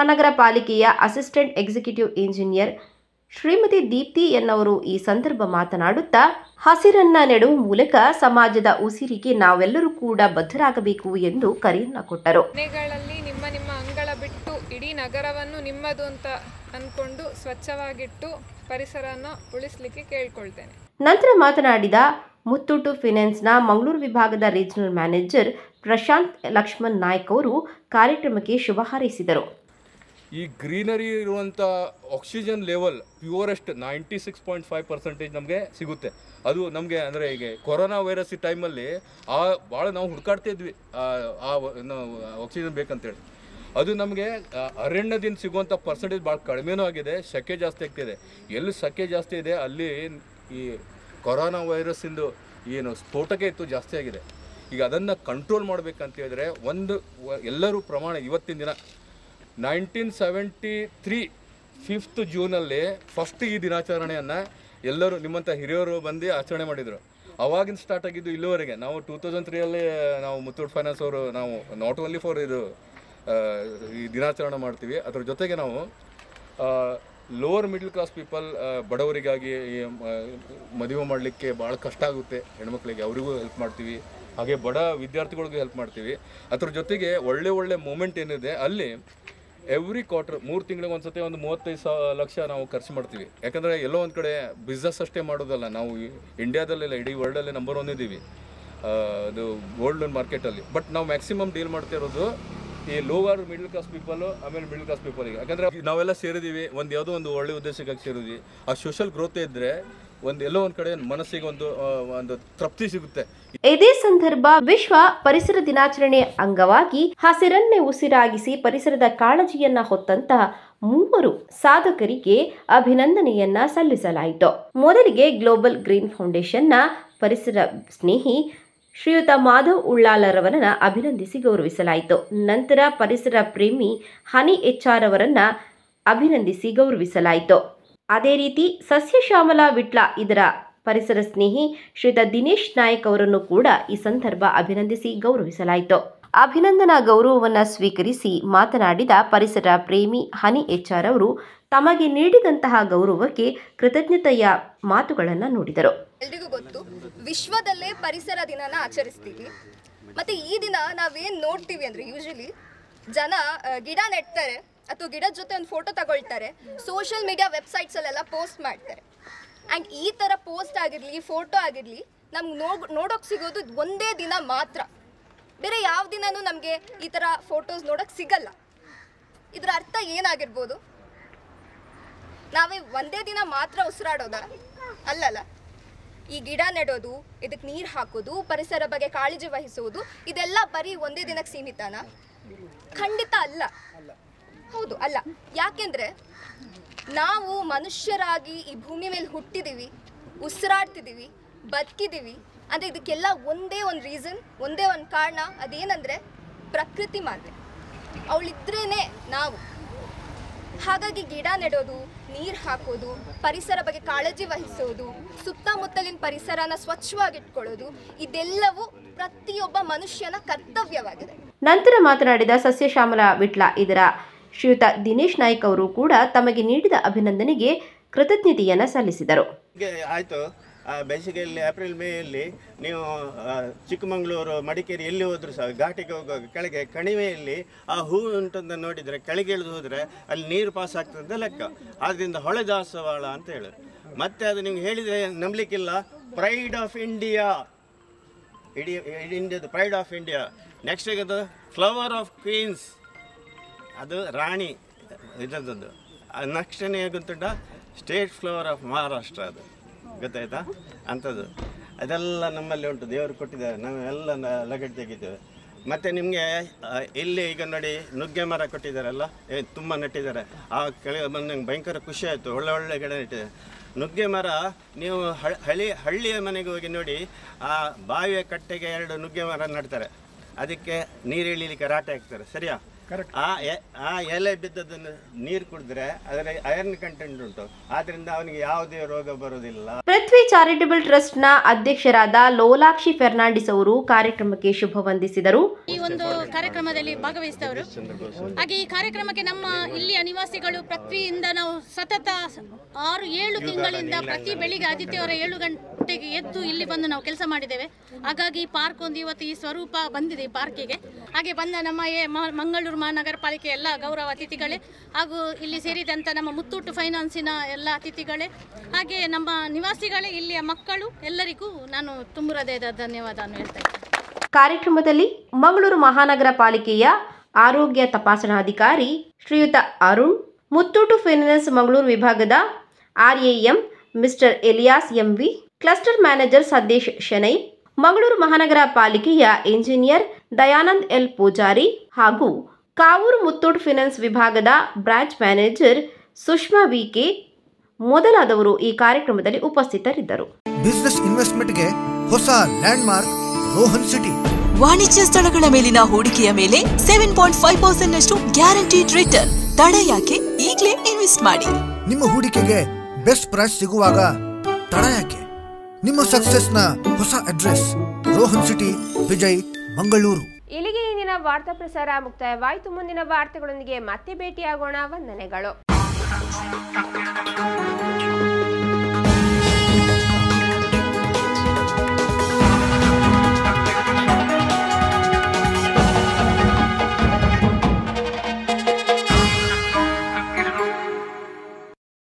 ಮಹಾನಗರ ಪಾಲಿಕೆಯ assistant executive engineer Shrimati Deepthi ಎನ್ನವರು ಈ ಸಂದರ್ಭ ಮಾತನಾಡುತ್ತಾ ಹಸಿರನ್ನ ನೆಡುವ ಮೂಲಕ ಸಮಾಜದ ಉಸಿರಿಗೆ ನಾವೆಲ್ಲರೂ ಕೂಡ ಬದ್ಧರಾಗಬೇಕು ಎಂದು ಕರೆಯನ್ನ ಕೊಟ್ಟರು ಮನೆಗಳಲ್ಲಿ ನಿಮ್ಮ ನಿಮ್ಮ ಅಂಗಳ ಬಿಟ್ಟು ಇಡೀ ನಗರವನ್ನು ನಿಮ್ಮದು ಅಂತ ಅಂದ್ಕೊಂಡು ಸ್ವಚ್ಛವಾಗಿಟ್ಟು ಪರಿಸರನ ಉಳಿಸ್ಲಿಕ್ಕೆ ಕೇಳ್ಕೊಳ್ತೇನೆ ನಂತರ ಮಾತನಾಡಿದ ಮುತ್ತೂಟು ಫಿನಾನ್ಸ್ನ ಮಂಗಳೂರು ವಿಭಾಗದ ರೀಜನಲ್ ಮ್ಯಾನೇಜರ್ ಪ್ರಶಾಂತ್ ಲಕ್ಷ್ಮಣ್ ನಾಯ್ಕ್ ಅವರು ಕಾರ್ಯಕ್ರಮಕ್ಕೆ ಶುಭ ಹಾರೈಸಿದರು ಈ ಗ್ರೀನರಿ ಇರುವಂಥ oxygen level purest ninety six point five percentage ನಮಗೆ ಸಿಗುತ್ತೆ ಅದು ನಮಗೆ ಅಂದರೆ ಈಗ ಕೊರೋನಾ ವೈರಸ್ ಈ ಟೈಮಲ್ಲಿ ಆ ಭಾಳ ನಾವು ಹುಡುಕಾಡ್ತಾ ಇದ್ವಿ ಆ- ಆ ಆಕ್ಸಿಜನ್ ಬೇಕಂತೇಳಿ ಅದು ನಮಗೆ ಅರಣ್ಯದಿಂದ ಸಿಗುವಂಥ ಪರ್ಸೆಂಟೇಜ್ ಭಾಳ ಕಡಿಮೆನೂ ಆಗಿದೆ ಸೆಕೆ ಜಾಸ್ತಿ ಆಗ್ತಿದೆ ಎಲ್ಲಿ ಸೆಕೆ ಜಾಸ್ತಿ ಇದೆ ಅಲ್ಲಿ ಈ ಕೊರೋನಾ ವೈರಸ್ಸಿಂದು ಏನು ಸ್ಫೋಟಕ ಇತ್ತು ಜಾಸ್ತಿ ಆಗಿದೆ ಈಗ ಅದನ್ನು ಕಂಟ್ರೋಲ್ ಮಾಡಬೇಕಂತ ಹೇಳಿದ್ರೆ ಒಂದು ವ- ಎಲ್ಲರೂ ಪ್ರಮಾಣ ಇವತ್ತಿನ ದಿನ ನೈನ್ಟೀನ್ ಸೆವೆಂಟಿ ತ್ರೀ ಫಿಫ್ತ್ ಜೂನಲ್ಲಿ ಫಸ್ಟ್ ಈ ದಿನಾಚರಣೆಯನ್ನು ಎಲ್ಲರೂ ನಿಮ್ಮಂಥ ಹಿರಿಯರು ಬಂದು ಆಚರಣೆ ಮಾಡಿದರು ಅವಾಗಿಂದ ಸ್ಟಾರ್ಟ್ ಆಗಿದ್ದು ಇಲ್ಲಿವರೆಗೆ ನಾವು ಟೂ ತೌಸಂಡ್ ತ್ರೀಯಲ್ಲಿ ನಾವು ಮುತ್ತೂಟ್ ಫೈನಾನ್ಸ್ ಅವರು ನಾವು ನಾಟ್ ಓನ್ಲಿ ಫಾರ್ ಇದು ಆ, ಈ ದಿನಾಚರಣೆ ಮಾಡ್ತೀವಿ ಅದ್ರ ಜೊತೆಗೆ ನಾವು ಲೋವರ್ ಮಿಡ್ಲ್ ಕ್ಲಾಸ್ ಪೀಪಲ್ ಬಡವರಿಗಾಗಿ ಈ ಮ- ಮದುವೆ ಮಾಡಲಿಕ್ಕೆ ಭಾಳ ಕಷ್ಟ ಆಗುತ್ತೆ ಹೆಣ್ಮಕ್ಳಿಗೆ ಅವರಿಗೂ ಹೆಲ್ಪ್ ಮಾಡ್ತೀವಿ ಹಾಗೆ ಬಡ ವಿದ್ಯಾರ್ಥಿಗಳಿಗೂ ಹೆಲ್ಪ್ ಮಾಡ್ತೀವಿ ಅದ್ರ ಜೊತೆಗೆ ಒಳ್ಳೆ ಒಳ್ಳೆ ಮೂಮೆಂಟ್ ಏನಿದೆ ಅಲ್ಲಿ ಎವ್ರಿ ಕ್ವಾರ್ಟರ್ ಮೂರು ತಿಂಗಳಿಗೆ ಒಂದ್ಸತಿ ಒಂದು ಮೂವತ್ತೈದು ಸಾವಿರ ಲಕ್ಷ ನಾವು ಖರ್ಚು ಮಾಡ್ತೀವಿ ಯಾಕಂದರೆ ಎಲ್ಲೋ ಒಂದು ಕಡೆ ಬಿಸ್ನೆಸ್ ಅಷ್ಟೇ ಮಾಡೋದಲ್ಲ ನಾವು ಇಂಡಿಯಾದಲ್ಲೆಲ್ಲ ಇಡೀ ವರ್ಲ್ಡಲ್ಲೇ ನಂಬರ್ ಒನ್ ಇದ್ದೀವಿ ಆ, ಅದು ಗೋಲ್ಡ್ ಮಾರ್ಕೆಟಲ್ಲಿ ಬಟ್ ನಾವು ಮ್ಯಾಕ್ಸಿಮಮ್ ಡೀಲ್ ಮಾಡ್ತಿರೋದು ಈ ಲೋವರ್ ಮಿಡ್ಲ್ ಕ್ಲಾಸ್ ಪೀಪಲು ಆಮೇಲೆ ಮಿಡ್ಲ್ ಕ್ಲಾಸ್ ಪೀಪಲಿಗೆ ಯಾಕಂದರೆ ನಾವೆಲ್ಲ ಸೇರಿದ್ದೀವಿ ಒಂದು ಯಾವುದೋ ಒಂದು ಒಳ್ಳೆ ಉದ್ದೇಶಕ್ಕಾಗಿ ಸೇರಿದ್ವಿ ಆ ಸೋಷಲ್ ಗ್ರೋತ್ ಇದ್ದರೆ ಒಂದು ಎಲ್ಲೋ ಒಂದು ಕಡೆ ಮನಸ್ಸಿಗೆ ಒಂದು ಆ, ಒಂದು ತೃಪ್ತಿ ಸಿಗುತ್ತೆ ಇದೇ ಸಂದರ್ಭ ವಿಶ್ವ ಪರಿಸರ ದಿನಾಚರಣೆ ಅಂಗವಾಗಿ ಹಸಿರನ್ನೇ ಉಸಿರಾಗಿಸಿ ಪರಿಸರದ ಕಾಳಜಿಯನ್ನ ಹೊತ್ತಂತಹ ಮೂವರು ಸಾಧಕರಿಗೆ ಅಭಿನಂದನೆಯನ್ನ ಸಲ್ಲಿಸಲಾಯಿತು ಮೊದಲಿಗೆ ಗ್ಲೋಬಲ್ ಗ್ರೀನ್ ಫೌಂಡೇಶನ್ನ ಪರಿಸರ ಸ್ನೇಹಿ ಶ್ರೀಯುತ ಮಾಧವ್ ಉಳ್ಳಾಲರವರನ್ನ ಅಭಿನಂದಿಸಿ ಗೌರವಿಸಲಾಯಿತು ನಂತರ ಪರಿಸರ ಪ್ರೇಮಿ ಹನಿ ಎಚ್ಆರ್ ಅವರನ್ನ ಅಭಿನಂದಿಸಿ ಗೌರವಿಸಲಾಯಿತು ಅದೇ ರೀತಿ ಸಸ್ಯಶ್ಯಾಮಲ ವಿಟ್ಲ ಇದರ ಪರಿಸರ ಸ್ನೇಹಿ ಶ್ರೀಯುತ ದಿನೇಶ್ ನಾಯಕ್ ಅವರನ್ನು ಕೂಡ ಈ ಸಂದರ್ಭ ಅಭಿನಂದಿಸಿ ಗೌರವಿಸಲಾಯಿತು ಅಭಿನಂದನಾ ಗೌರವವನ್ನು ಸ್ವೀಕರಿಸಿ ಮಾತನಾಡಿದ ಪರಿಸರ ಪ್ರೇಮಿ ಹನಿ ಎಚ್ಆರ್ ಅವರು ತಮಗೆ ನೀಡಿದಂತಹ ಗೌರವಕ್ಕೆ ಕೃತಜ್ಞತೆಯ ಮಾತುಗಳನ್ನು ನುಡಿದರು ಎಲ್ರಿಗೂ ಗೊತ್ತು ವಿಶ್ವದಲ್ಲೇ ಪರಿಸರ ದಿನನ ಆಚರಿಸ್ತೀವಿ ಮತ್ತೆ ಈ ದಿನ ನಾವೇನ್ ನೋಡ್ತೀವಿ ಅಂದ್ರೆ ಯೂಶಲಿ ಜನ ಆ, ಗಿಡ ನೆಡ್ತಾರೆ ಅಥವಾ ಗಿಡದ ಜೊತೆ ಒಂದು ಫೋಟೋ ತಗೊಳ್ತಾರೆ ಸೋಷಿಯಲ್ ಮೀಡಿಯಾ ವೆಬ್ಸೈಟ್ಸ್ ಅಲ್ಲೆಲ್ಲ ಪೋಸ್ಟ್ ಮಾಡ್ತಾರೆ ಆ್ಯಂಡ್ ಈ ಥರ ಪೋಸ್ಟ್ ಆಗಿರಲಿ ಫೋಟೋ ಆಗಿರಲಿ ನಮ್ಗೆ ನೋಡ್ ನೋಡೋಕೆ ಸಿಗೋದು ಒಂದೇ ದಿನ ಮಾತ್ರ ಬೇರೆ ಯಾವ ದಿನನೂ ನಮಗೆ ಈ ಥರ ಫೋಟೋಸ್ ನೋಡೋಕೆ ಸಿಗಲ್ಲ ಇದರ ಅರ್ಥ ಏನಾಗಿರ್ಬೋದು ನಾವೇ ಒಂದೇ ದಿನ ಮಾತ್ರ ಉಸಿರಾಡೋದ ಅಲ್ಲಲ್ಲ ಈ ಗಿಡ ನೆಡೋದು ಇದಕ್ಕೆ ನೀರು ಹಾಕೋದು ಪರಿಸರ ಬಗ್ಗೆ ಕಾಳಜಿ ವಹಿಸೋದು ಇದೆಲ್ಲ ಬರೀ ಒಂದೇ ದಿನಕ್ಕೆ ಸೀಮಿತನಾ ಖಂಡಿತ ಅಲ್ಲ ಹೌದು ಅಲ್ಲ ಯಾಕೆಂದ್ರೆ ನಾವು ಮನುಷ್ಯರಾಗಿ ಈ ಭೂಮಿ ಮೇಲೆ ಹುಟ್ಟಿದೀವಿ ಉಸಿರಾಡ್ತಿದ್ದೀವಿ ಬದುಕಿದ್ದೀವಿ ಅಂದರೆ ಇದಕ್ಕೆಲ್ಲ ಒಂದೇ ಒಂದು ರೀಸನ್ ಒಂದೇ ಒಂದು ಕಾರಣ ಅದೇನಂದ್ರೆ ಪ್ರಕೃತಿ ಮಾತೆ ಅವಳಿದ್ರೇನೆ ನಾವು ಹಾಗಾಗಿ ಗಿಡ ನೆಡೋದು ನೀರು ಹಾಕೋದು ಪರಿಸರ ಬಗ್ಗೆ ಕಾಳಜಿ ವಹಿಸೋದು ಸುತ್ತಮುತ್ತಲಿನ ಪರಿಸರನ ಸ್ವಚ್ಛವಾಗಿಟ್ಕೊಳ್ಳೋದು ಇದೆಲ್ಲವೂ ಪ್ರತಿಯೊಬ್ಬ ಮನುಷ್ಯನ ಕರ್ತವ್ಯವಾಗಿದೆ ನಂತರ ಮಾತನಾಡಿದ ಸಸ್ಯಶ್ಯಾಮಲ ವಿಟ್ಲ ಇದರ ಶ್ರೀಯುತ ದಿನೇಶ್ ನಾಯ್ಕ್ ಅವರು ಕೂಡ ತಮಗೆ ನೀಡಿದ ಅಭಿನಂದನೆಗೆ ಕೃತಜ್ಞತೆಯನ್ನು ಸಲ್ಲಿಸಿದರು ಹೀಗೆ ಆಯಿತು ಬೇಸಿಗೆಯಲ್ಲಿ ಏಪ್ರಿಲ್ ಮೇಯಲ್ಲಿ ನೀವು ಆ, ಚಿಕ್ಕಮಗಳೂರು ಮಡಿಕೇರಿ ಎಲ್ಲಿ ಹೋದರೂ ಸಹ ಘಾಟಿಗೆ ಹೋಗುವಾಗ ಕೆಳಗೆ ಕಣಿವೆಯಲ್ಲಿ ಆ ಹೂ ಉಂಟಂತ ನೋಡಿದರೆ ಕೆಳಗೆ ಇಳಿದು ಹೋದರೆ ಅಲ್ಲಿ ನೀರು ಪಾಸ್ ಆಗ್ತದೆ ಅಂತ ಲೆಕ್ಕ ಆದ್ದರಿಂದ ಹೊಳೆ ದಾಸವಾಳ ಅಂತ ಹೇಳೋದು ಮತ್ತೆ ಅದು ನಿಮ್ಗೆ ಹೇಳಿದರೆ ನಂಬಲಿಕ್ಕಿಲ್ಲ ಪ್ರೈಡ್ ಆಫ್ ಇಂಡಿಯಾ ಇಡೀ ಇಡೀ ಇಂಡಿಯಾದ ಪ್ರೈಡ್ ಆಫ್ ಇಂಡಿಯಾ ನೆಕ್ಸ್ಟ್ ಅದು ಫ್ಲವರ್ ಆಫ್ ಕ್ವೀನ್ಸ್ ಅದು ರಾಣಿ ಇದರದ್ದು ನೆಕ್ಸ್ಟ್ ಏನು ಗೊತ್ತುಂಟ ಸ್ಟೇಟ್ ಫ್ಲವರ್ ಆಫ್ ಮಹಾರಾಷ್ಟ್ರ ಅದು ಗೊತ್ತಾಯ್ತಾ ಅಂಥದ್ದು ಅದೆಲ್ಲ ನಮ್ಮಲ್ಲಿ ಉಂಟು ದೇವರು ಕೊಟ್ಟಿದ್ದಾರೆ ನಾವು ಎಲ್ಲ ನ- ಲಗಡೆ ತೆಗಿತೇವೆ ಮತ್ತು ನಿಮಗೆ ಇಲ್ಲಿ ಈಗ ನೋಡಿ ನುಗ್ಗೆ ಮರ ಕೊಟ್ಟಿದ್ದಾರಲ್ಲ ಏ ತುಂಬ ನೆಟ್ಟಿದ್ದಾರೆ ಆ ಕೆಳಗೆ ಬಂದು ನಂಗೆ ಭಯಂಕರ ಖುಷಿ ಆಯಿತು ಒಳ್ಳೆ ಒಳ್ಳೆ ಗಿಡ ನೆಟ್ಟಿದ್ದಾರೆ ನುಗ್ಗೆ ಮರ ನೀವು ಹ- ಹಳ್ಳಿ ಹಳ್ಳಿಯ ಮನೆಗೆ ಹೋಗಿ ನೋಡಿ ಆ ಬಾವಿಯ ಕಟ್ಟೆಗೆ ಎರಡು ನುಗ್ಗೆ ಮರ ನೆಡ್ತಾರೆ ಅದಕ್ಕೆ ನೀರು ಇಳಿಲಿಕ್ಕೆ ರಾಟೆ ಹಾಕ್ತಾರೆ ಸರಿಯಾ ಆ ಎ- ಆ ಎಲೆ ಬಿದ್ದದನ್ನು ನೀರು ಕುಡಿದ್ರೆ ಅದರ ಐರನ್ ಕಂಟೆಂಟ್ ಉಂಟು ಆದ್ರಿಂದ ಅವನಿಗೆ ಯಾವುದೇ ರೋಗ ಬರೋದಿಲ್ಲ ಪೃಥ್ವಿ ಚಾರಿಟಬಲ್ ಟ್ರಸ್ಟ್ನ ಅಧ್ಯಕ್ಷರಾದ ಲೋಲಾಕ್ಷಿ ಫೆರ್ನಾಂಡಿಸ್ ಅವರು ಕಾರ್ಯಕ್ರಮಕ್ಕೆ ಶುಭ ವಂದಿಸಿದರು ಈ ಒಂದು ಕಾರ್ಯಕ್ರಮದಲ್ಲಿ ಭಾಗವಹಿಸಿದವರು ಹಾಗೆ ಈ ಕಾರ್ಯಕ್ರಮಕ್ಕೆ ನಮ್ಮ ಇಲ್ಲಿಯ ನಿವಾಸಿಗಳು ಪೃಥ್ವಿಯಿಂದ ನಾವು ಸತತ ಆರು ಏಳು ತಿಂಗಳಿಂದ ಪ್ರತಿ ಬೆಳಿಗ್ಗೆ ಆದಿತ್ಯವಾರ ಏಳು ಗಂಟೆಗೆ ಎದ್ದು ಇಲ್ಲಿ ಬಂದು ನಾವು ಕೆಲಸ ಮಾಡಿದ್ದೇವೆ ಹಾಗಾಗಿ ಈ ಪಾರ್ಕ್ ಒಂದು ಇವತ್ತು ಈ ಸ್ವರೂಪ ಬಂದಿದೆ ಈ ಪಾರ್ಕಿಗೆ ಹಾಗೆ ಬಂದ ನಮ್ಮ ಎ- ಮ- ಮಂಗಳೂರು ಮಹಾನಗರ ಪಾಲಿಕೆ ಎಲ್ಲ ಗೌರವ ಅತಿಥಿಗಳೇ ಹಾಗೂ ಇಲ್ಲಿ ಸೇರಿದಂಥ ನಮ್ಮ ಮುತ್ತೂಟು ಫೈನಾನ್ಸಿನ ಎಲ್ಲ ಅತಿಥಿಗಳೇ ಹಾಗೆ ನಮ್ಮ ನಿವಾಸಿಗಳೇ ಇಲ್ಲಿಯ ಮಕ್ಕಳು ಎಲ್ಲರಿಗೂ ನಾನು ತುಂಬ ಹೃದಯದ ಧನ್ಯವಾದವನ್ನು ಹೇಳ್ತಾ ಇದ್ದೇನೆ ಕಾರ್ಯಕ್ರಮದಲ್ಲಿ ಮಂಗಳೂರು ಮಹಾನಗರ ಪಾಲಿಕೆಯ ಆರೋಗ್ಯ ತಪಾಸಣಾಧಿಕಾರಿ ಶ್ರೀಯುತ ಅರುಣ್ ಮುತ್ತೂಟು ಫೈನಾನ್ಸ್ ಮಂಗಳೂರು ವಿಭಾಗದ RAM Mr Elias MV cluster manager Sadesh Shenoy Mangaluru ಮಹಾನಗರ ಪಾಲಿಕೆಯ ಇಂಜಿನಿಯರ್ ದಯಾನಂದ್ ಎಲ್ ಪೂಜಾರಿ ಹಾಗೂ ಕಾವೂರು ಮುತ್ತೂಟ್ ಫೈನಾನ್ಸ್ ವಿಭಾಗದ ಬ್ರಾಂಚ್ ಮ್ಯಾನೇಜರ್ ಸುಷ್ಮಾ ವಿಕೆ ಮೊದಲಾದವರು ಈ ಕಾರ್ಯಕ್ರಮದಲ್ಲಿ ಉಪಸ್ಥಿತರಿದ್ದರು ಬಿಸ್ನೆಸ್ ಇನ್ವೆಸ್ಟ್ಮೆಂಟ್ಗೆ ಹೊಸ ಲ್ಯಾಂಡ್ಮಾರ್ಕ್ ರೋಹನ್ ಸಿಟಿ ವಾಣಿಜ್ಯ ಸ್ಥಳಗಳ ಮೇಲಿನ ಹೂಡಿಕೆಯ ಮೇಲೆ ಸೆವೆನ್ ಪಾಯಿಂಟ್ ಫೈವ್ ಪರ್ಸೆಂಟ್ ನಷ್ಟು ಗ್ಯಾರಂಟಿಡ್ ರಿಟರ್ನ್ ತಡ ಯಾಕೆ ಈಗಲೇ ಇನ್ವೆಸ್ಟ್ ಮಾಡಿ ನಿಮ್ಮ ಹೂಡಿಕೆಗೆ ಬೆಸ್ಟ್ ಪ್ರೈಸ್ ಸಿಗುವಾಗ ತಡ ಯಾಕೆ ನಿಮ್ಮ ಸಕ್ಸಸ್ನ ಹೊಸ ಅಡ್ರೆಸ್ ರೋಹನ್ ಸಿಟಿ ವಿಜಯ್ ಮಂಗಳೂರು ಇಲ್ಲಿಗೆ ಇಂದಿನ ವಾರ್ತಾ ಪ್ರಸಾರ ಮುಕ್ತಾಯವಾಯಿತು ಮುಂದಿನ ವಾರ್ತೆಗಳೊಂದಿಗೆ ಮತ್ತೆ ಭೇಟಿಯಾಗೋಣ ವಂದನೆಗಳು